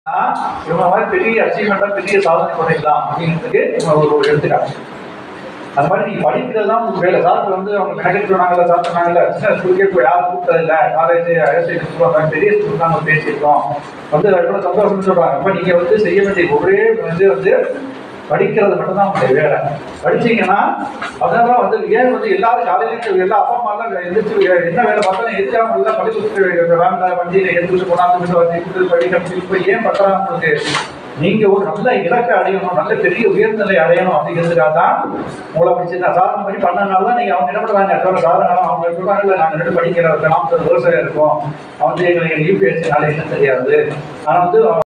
இவங்க மாதிரி பெரிய அச்சீவ்மெண்ட்டாக பெரிய சாதனை பண்ணிடலாம் அப்படிங்கிறதுக்கு இவங்க ஒரு ஒரு எடுத்துக்காட்டு அது மாதிரி நீங்க படிக்கிறது தான் உங்களுக்கு வேலை சார் வந்து அவங்க கணக்கு சொன்னாங்கல்ல சார் சொன்னாங்கல்ல சின்ன ஸ்கூலுக்கே போய் யாரும் கூப்பிட்டதில்ல காலேஜ் ஹையர் செகண்டரி ஸ்கூல் வந்தாங்க பெரிய ஸ்கூல் தான் நம்ம பேசியிருக்கோம் வந்து எவ்வளோ சந்தோஷம்னு சொல்றாங்க அப்போ நீங்க வந்து செய்ய வேண்டிய ஒரே வந்து வந்து படிக்கிறது மட்டும்தான் உங்களுடைய வேலை படிச்சீங்கன்னா அதனால வந்து ஏன் வந்து எல்லாரும் காலையில எல்லா அப்பா அம்மா எல்லாம் எந்திரிச்சு என்ன வேலை பார்த்தாலும் எதிர்க்காம எல்லாம் பள்ளி கொடுத்து வேண்டாம் வண்டியில எடுத்துட்டு கொண்டாந்து வந்து கொடுத்து படிக்க இப்போ ஏன் பண்றாங்க உங்களுக்கு நீங்க ஒரு நல்ல இலக்கை அடையணும் நல்ல பெரிய உயர்நிலை அடையணும் அப்படிங்கிறதுக்காக தான் உங்களை அப்படி சின்ன சாதனை பண்ணி பண்ணனால தான் நீங்க அவங்க என்ன பண்றாங்க அத்தனை சாதனை அவங்க சொல்றாங்கல்ல நாங்க ரெண்டு படிக்கிற நாற்பது விவசாயம் இருக்கோம் அவங்க எங்களுக்கு யூபிஎஸ்சி நாளை என்ன தெரியாது ஆனா வந்து